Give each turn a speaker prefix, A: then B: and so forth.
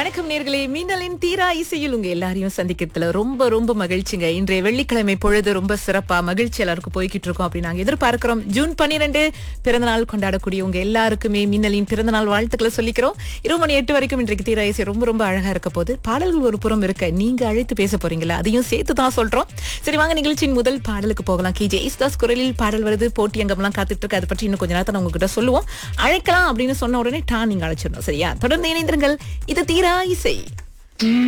A: வணக்கம் நேர்களே மீனலின் தீரா இசையில் உங்க எல்லாரையும் சந்திக்கிறதுல ரொம்ப ரொம்ப மகிழ்ச்சிங்க இன்றைய வெள்ளிக்கிழமை பொழுது ரொம்ப சிறப்பா மகிழ்ச்சி எல்லாருக்கும் போய்கிட்டு இருக்கோம் அப்படின்னு நாங்க எதிர்பார்க்கிறோம் ஜூன் பன்னிரெண்டு பிறந்தநாள் கொண்டாடக்கூடிய உங்க எல்லாருக்குமே மின்னலின் பிறந்தநாள் வாழ்த்துக்களை சொல்லிக்கிறோம் இருபது மணி எட்டு வரைக்கும் இன்றைக்கு தீரா இசை ரொம்ப ரொம்ப அழகா இருக்க போது பாடல்கள் ஒரு புறம் இருக்க நீங்க அழைத்து பேச போறீங்களா அதையும் சேர்த்து தான் சொல்றோம் சரி வாங்க நிகழ்ச்சியின் முதல் பாடலுக்கு போகலாம் கே ஜெயஸ்தாஸ் குரலில் பாடல் வருது போட்டி அங்கம்லாம் காத்துட்டு இருக்கு அதை பற்றி இன்னும் கொஞ்ச நேரத்தை நான் உங்ககிட்ட சொல்லுவோம் அழைக்கலாம் அப்படின்னு சொன்ன உடனே டா நீங்க அழைச்சிடணும் சரியா தொடர்ந்து இணைந்திருங்கள் இது தீரா இசை